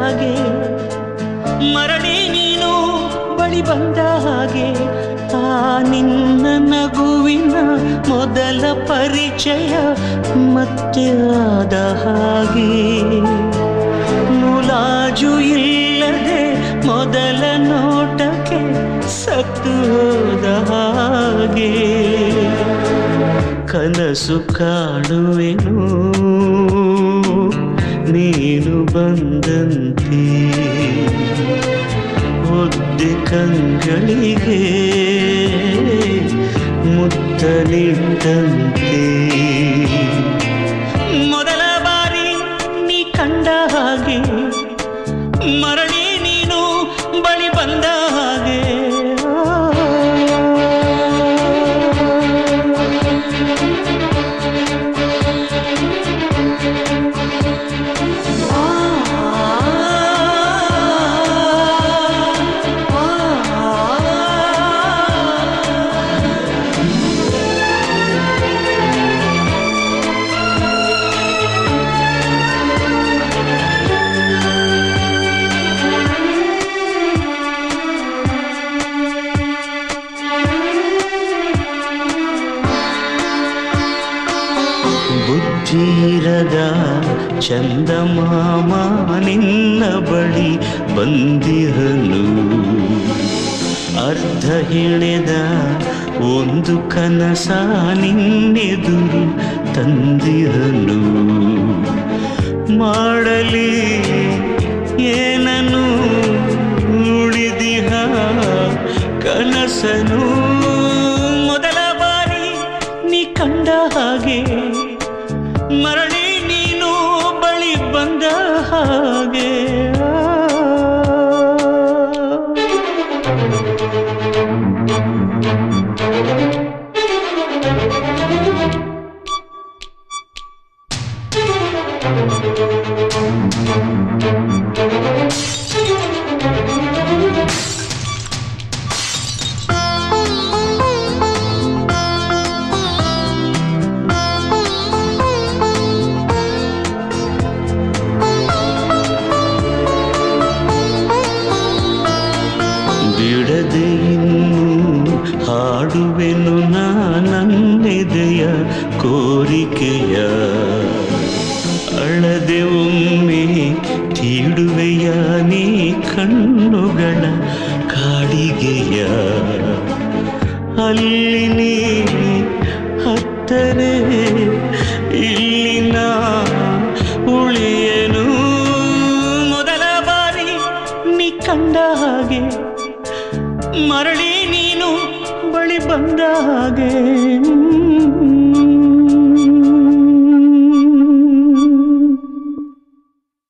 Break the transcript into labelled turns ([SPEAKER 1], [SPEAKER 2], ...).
[SPEAKER 1] ಹಾಗೆ ಮರಳಿ ನೀನು ಬಳಿ ಬಂದ ಹಾಗೆ ಆ ನಿನ್ನ ನಗುವಿನ ಮೊದಲ ಪರಿಚಯ ಮತ್ತೆ ಆದ ಹಾಗೆ ಮುಲಾಜು ಇಲ್ಲದೆ ಮೊದಲ ನೋಟಕ್ಕೆ ಸತ್ತು ಹೋದ ಹಾಗೆ ಕನಸು ಕಾಣುವೆನು ನೀನು ಬಂದಂತೆ ಒದ್ದೆ ಕಂಗಳಿಗೆ ಮುತ್ತ ನಿಂತಂತೆ ಮೊದಲ ಬಾರಿ ನೀ ಕಂಡ ಹಾಗೆ ಮರಳಿ ನೀನು ಬಳಿ ಬಂದ ಹಾಗೆ ಬುದ್ಧಿರದ ಚಂದಮಾಮ ನಿನ್ನ ಬಳಿ ಬಂದಿರಲು ಅರ್ಧ ಹೆಣೆದ ಒಂದು ಕನಸ ನಿನ್ನೆದುರು ತಂದಿರಲು ಮಾಡಲಿ ಏನನು ಉಳಿದಿಹ ಕನಸನು ಮೊದಲ ಬಾರಿ ನೀ ಕಂಡ ಹಾಗೆ ಮರಳಿ ನೀನು ಬಳಿ ಬಂದ ಹಾಗೆ ಬಿಡದೆ ಇನ್ನು ಹಾಡುವೆನು ನಾನನ್ನೆದೆಯ ಕೋರಿಕೆಯ ಅಳದೆ ಒಮ್ಮೆ ತೀಡುವೆಯ ನೀ ಕಣ್ಣುಗಳ ಕಾಡಿಗೆಯ ಅಲ್ಲಿ ನೀ ಹತ್ತರೆ ಇಲ್ಲಿನ ಉಳಿಯನು ಮೊದಲ ಬಾರಿ ನೀ ಕಂಡ ಹಾಗೆ ಮರಳಿ ನೀನು ಬಳಿ ಬಂದ ಹಾಗೆ